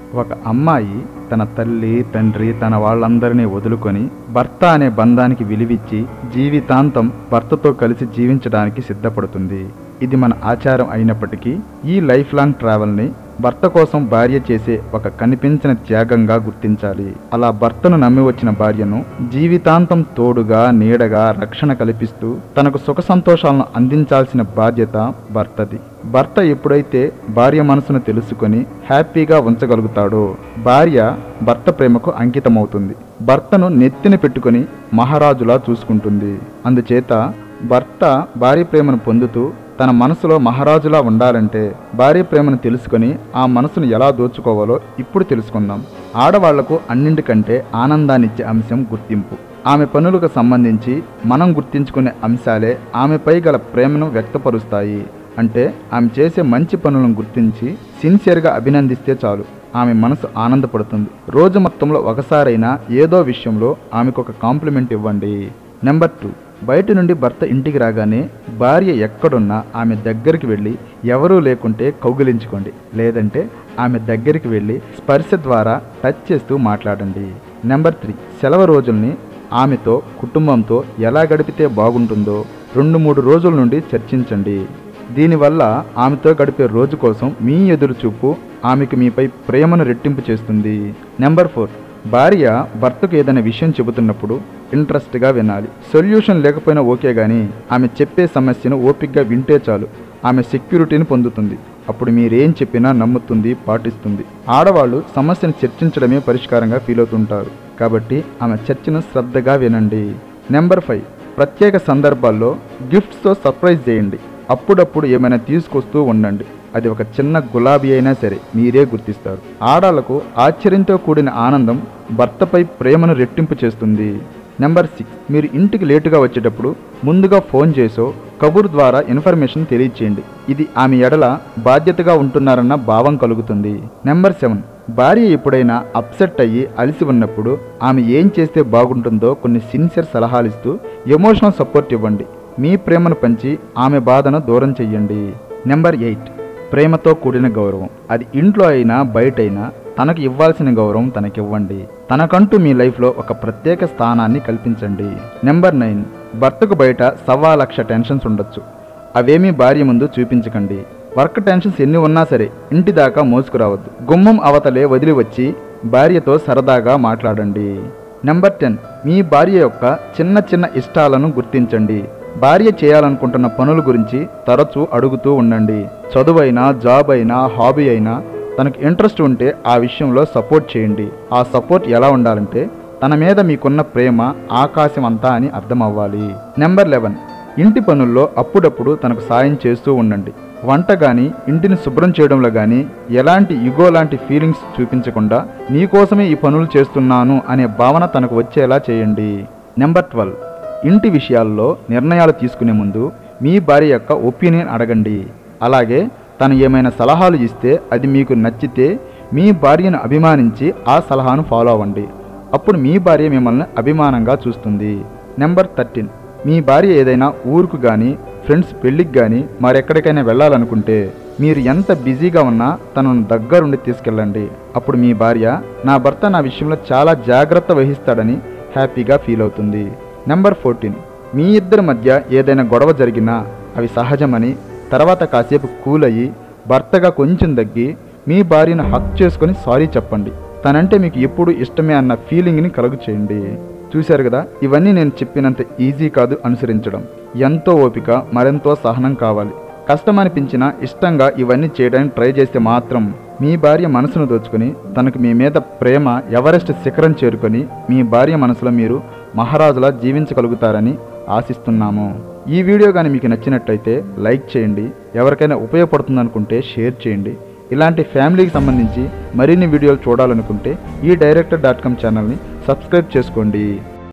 ఒక అమ్మాయి తన తల్లి తండ్రి తన వాళ్ళందరినీ వదులుకొని భర్త అనే బంధానికి విలువిచ్చి జీవితాంతం భర్తతో కలిసి జీవించడానికి సిద్ధపడుతుంది ఇది మన ఆచారం అయినప్పటికీ ఈ లైఫ్ లాంగ్ ట్రావెల్ని భర్త కోసం భార్య చేసే ఒక కనిపించిన త్యాగంగా గుర్తించాలి అలా భర్తను నమ్మి వచ్చిన భార్యను జీవితాంతం తోడుగా నీడగా రక్షణ కల్పిస్తూ తనకు సుఖ సంతోషాలను అందించాల్సిన బాధ్యత భర్తది భర్త ఎప్పుడైతే భార్య మనసును తెలుసుకొని హ్యాపీగా ఉంచగలుగుతాడో భార్య భర్త ప్రేమకు అంకితమవుతుంది భర్తను నెత్తిన పెట్టుకొని మహారాజులా చూసుకుంటుంది అందుచేత భర్త భార్య ప్రేమను పొందుతూ తన మనసులో మహారాజులా ఉండాలంటే భార్య ప్రేమను తెలుసుకొని ఆ మనసును ఎలా దోచుకోవాలో ఇప్పుడు తెలుసుకుందాం ఆడవాళ్లకు అన్నింటికంటే ఆనందాన్నిచ్చే అంశం గుర్తింపు ఆమె పనులకు సంబంధించి మనం గుర్తించుకునే అంశాలే ఆమెపై గల ప్రేమను వ్యక్తపరుస్తాయి అంటే ఆమె చేసే మంచి పనులను గుర్తించి సిన్సియర్గా అభినందిస్తే చాలు ఆమె మనసు ఆనందపడుతుంది రోజు మొత్తంలో ఒకసారైనా ఏదో విషయంలో ఆమెకు ఒక కాంప్లిమెంట్ ఇవ్వండి నెంబర్ టూ బయట నుండి భర్త ఇంటికి రాగానే భార్య ఎక్కడున్నా ఆమె దగ్గరికి వెళ్ళి ఎవరూ లేకుంటే కౌగిలించుకోండి లేదంటే ఆమె దగ్గరికి వెళ్ళి స్పర్శ ద్వారా టచ్ చేస్తూ మాట్లాడండి నెంబర్ త్రీ సెలవు రోజుల్ని ఆమెతో కుటుంబంతో ఎలా గడిపితే బాగుంటుందో రెండు మూడు రోజుల నుండి చర్చించండి దీనివల్ల ఆమెతో గడిపే రోజు కోసం మీ ఎదురు చూపు ఆమెకు మీపై ప్రేమను రెట్టింపు చేస్తుంది నెంబర్ ఫోర్ భార్య భర్తకు ఏదైనా విషయం చెబుతున్నప్పుడు ఇంట్రెస్ట్గా వినాలి సొల్యూషన్ లేకపోయినా ఓకే కానీ ఆమె చెప్పే సమస్యను ఓపికగా వింటే చాలు ఆమె సెక్యూరిటీని పొందుతుంది అప్పుడు మీరేం చెప్పినా నమ్ముతుంది పాటిస్తుంది ఆడవాళ్ళు సమస్యను చర్చించడమే పరిష్కారంగా ఫీల్ అవుతుంటారు కాబట్టి ఆమె చర్చను శ్రద్ధగా వినండి నెంబర్ ఫైవ్ ప్రత్యేక సందర్భాల్లో గిఫ్ట్స్తో సర్ప్రైజ్ చేయండి అప్పుడప్పుడు ఏమైనా తీసుకొస్తూ ఉండండి అది ఒక చిన్న గులాబీ అయినా సరే మీరే గుర్తిస్తారు ఆడాలకు ఆశ్చర్యంతో కూడిన ఆనందం భర్తపై ప్రేమను రెట్టింపు చేస్తుంది నెంబర్ సిక్స్ మీరు ఇంటికి లేటుగా వచ్చేటప్పుడు ముందుగా ఫోన్ చేసో కబుర్ ద్వారా ఇన్ఫర్మేషన్ తెలియచేయండి ఇది ఆమె ఎడల బాధ్యతగా ఉంటున్నారన్న భావం కలుగుతుంది నెంబర్ సెవెన్ భార్య ఎప్పుడైనా అప్సెట్ అయ్యి అలసి ఉన్నప్పుడు ఆమె ఏం చేస్తే బాగుంటుందో కొన్ని సిన్సియర్ సలహాలు ఇస్తూ ఎమోషనల్ సపోర్ట్ ఇవ్వండి మీ ప్రేమను పంచి ఆమె బాధను దూరం చెయ్యండి నెంబర్ ఎయిట్ ప్రేమతో కూడిన గౌరవం అది ఇంట్లో అయినా బయట అయినా తనకు ఇవ్వాల్సిన గౌరవం తనకివ్వండి తనకంటూ మీ లైఫ్లో ఒక ప్రత్యేక స్థానాన్ని కల్పించండి నెంబర్ నైన్ భర్తకు బయట సవా లక్ష టెన్షన్స్ ఉండొచ్చు అవేమీ భార్య ముందు చూపించకండి వర్క్ టెన్షన్స్ ఎన్ని ఉన్నా సరే ఇంటి దాకా మోసుకురావద్దు గుమ్మం అవతలే వదిలి వచ్చి భార్యతో సరదాగా మాట్లాడండి నెంబర్ టెన్ మీ భార్య యొక్క చిన్న చిన్న ఇష్టాలను గుర్తించండి భార్య చేయాలనుకుంటున్న పనుల గురించి తరచూ అడుగుతూ ఉండండి చదువైనా జాబ్ అయినా హాబీ అయినా తనకు ఇంట్రెస్ట్ ఉంటే ఆ విషయంలో సపోర్ట్ చేయండి ఆ సపోర్ట్ ఎలా ఉండాలంటే తన మీద మీకున్న ప్రేమ ఆకాశం అంతా అని అర్థం అవ్వాలి నెంబర్ లెవెన్ ఇంటి పనుల్లో అప్పుడప్పుడు తనకు సాయం చేస్తూ ఉండండి వంట కానీ ఇంటిని శుభ్రం చేయడంలో కానీ ఎలాంటి ఇగో లాంటి ఫీలింగ్స్ చూపించకుండా నీకోసమే ఈ పనులు చేస్తున్నాను అనే భావన తనకు వచ్చేలా చేయండి నెంబర్ ట్వెల్వ్ ఇంటి విషయాల్లో నిర్ణయాలు తీసుకునే ముందు మీ భార్య యొక్క ఒపీనియన్ అడగండి అలాగే తను ఏమైనా సలహాలు ఇస్తే అది మీకు నచ్చితే మీ భార్యను అభిమానించి ఆ సలహాను ఫాలో అవ్వండి అప్పుడు మీ భార్య మిమ్మల్ని అభిమానంగా చూస్తుంది నెంబర్ థర్టీన్ మీ భార్య ఏదైనా ఊరుకు కానీ ఫ్రెండ్స్ పెళ్ళికి కానీ మరెక్కడికైనా వెళ్ళాలనుకుంటే మీరు ఎంత బిజీగా ఉన్నా తనను దగ్గరుండి తీసుకెళ్ళండి అప్పుడు మీ భార్య నా భర్త నా విషయంలో చాలా జాగ్రత్త వహిస్తాడని హ్యాపీగా ఫీల్ అవుతుంది నెంబర్ ఫోర్టీన్ మీ ఇద్దరి మధ్య ఏదైనా గొడవ జరిగినా అవి సహజమని తర్వాత కాసేపు కూల్ అయ్యి భర్తగా కొంచెం తగ్గి మీ భార్యను హక్ చేసుకొని సారీ చెప్పండి తనంటే మీకు ఎప్పుడు ఇష్టమే అన్న ఫీలింగ్ని కలుగు చేయండి చూశారు కదా ఇవన్నీ నేను చెప్పినంత ఈజీ కాదు అనుసరించడం ఎంతో ఓపిక మరెంతో సహనం కావాలి కష్టం అనిపించినా ఇష్టంగా ఇవన్నీ చేయడానికి ట్రై చేస్తే మాత్రం మీ భార్య మనసును దోచుకొని తనకు మీ మీద ప్రేమ ఎవరెస్ట్ శిఖరం చేరుకొని మీ భార్య మనసులో మీరు మహారాజులా జీవించగలుగుతారని ఆశిస్తున్నాము ఈ వీడియో కానీ మీకు నచ్చినట్లయితే లైక్ చేయండి ఎవరికైనా ఉపయోగపడుతుందనుకుంటే షేర్ చేయండి ఇలాంటి ఫ్యామిలీకి సంబంధించి మరిన్ని వీడియోలు చూడాలనుకుంటే ఈ డైరెక్టర్ డాట్ కామ్ ఛానల్ని సబ్స్క్రైబ్ చేసుకోండి